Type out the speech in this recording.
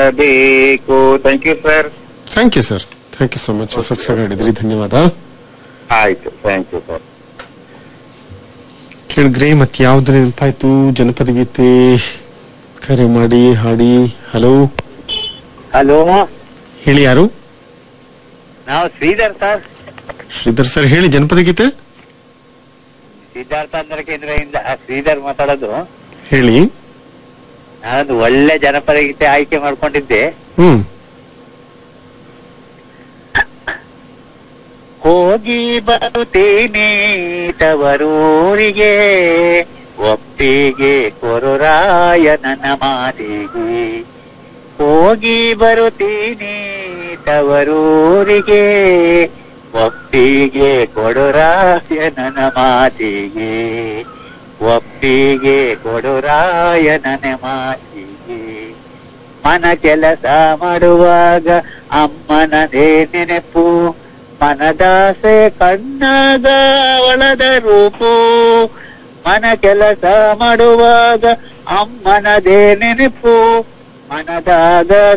ಬರಬೇಕು thank you sir thank you sir thank you so much ಸೊಗಸಾಗಿ ಹೇಳಿದ್ರಿ ಧನ್ಯವಾದ ಆಯ್ತು ಥ್ಯಾಂಕ್ ಯು ಸರ್ ಕೇಳಿದ್ರಿ ಮತ್ತೆ ಯಾವ್ದು ನೆನಪಾಯ್ತು ಜನಪದ ಗೀತೆ ಕರೆ ಮಾಡಿ ಹಾಡಿ ಹಲೋ ಹಲೋ ಹೇಳಿ ಯಾರು ನಾವು ಶ್ರೀಧರ್ ಸರ್ ಶ್ರೀಧರ್ ಸರ್ ಹೇಳಿ ಜನಪದ ಗೀತೆ ಸಿದ್ಧಾರ್ಥ ಅಂದ್ರ ಕೇಂದ್ರದಿಂದ ಶ್ರೀಧರ್ ಮಾತಾಡೋದು ಹೇಳಿ ನಾನೊಂದು ಒಳ್ಳೆ ಜನಪದ ಗೀತೆ ಆಯ್ಕೆ ಮಾಡ್ಕೊಂಡಿದ್ದೆ ಹ್ಮ್ ಹೋಗಿ ಬರುತ್ತೀನಿ ತವರೂರಿಗೆ ಒಪ್ಪಿಗೆ ಕೊರುರಾಯ ನನ್ನ ಮಾತಿಗೆ ಹೋಗಿ ಬರುತ್ತೀನಿ ತವರೂರಿಗೆ ಒಪ್ಪಿಗೆ ಕೊಡುರಾಯ ನನ್ನ ಮಾತಿಗೆ ಒಪ್ಪಿಗೆ ಕೊಡುರಾಯ ನನ್ನ ಮಾತಿಗೆ ಮನ ಕೆಲಸ ಮಾಡುವಾಗ ಅಮ್ಮನದೇ ನೆನಪು ಮನದಾಸೆ ಕಣ್ಣಾಗ ಅವಳದ ರೂಪು ಮನ ಕೆಲಸ ಮಾಡುವಾಗ ಅಮ್ಮನದೇ ನೆನಪು ಮನದಾಗ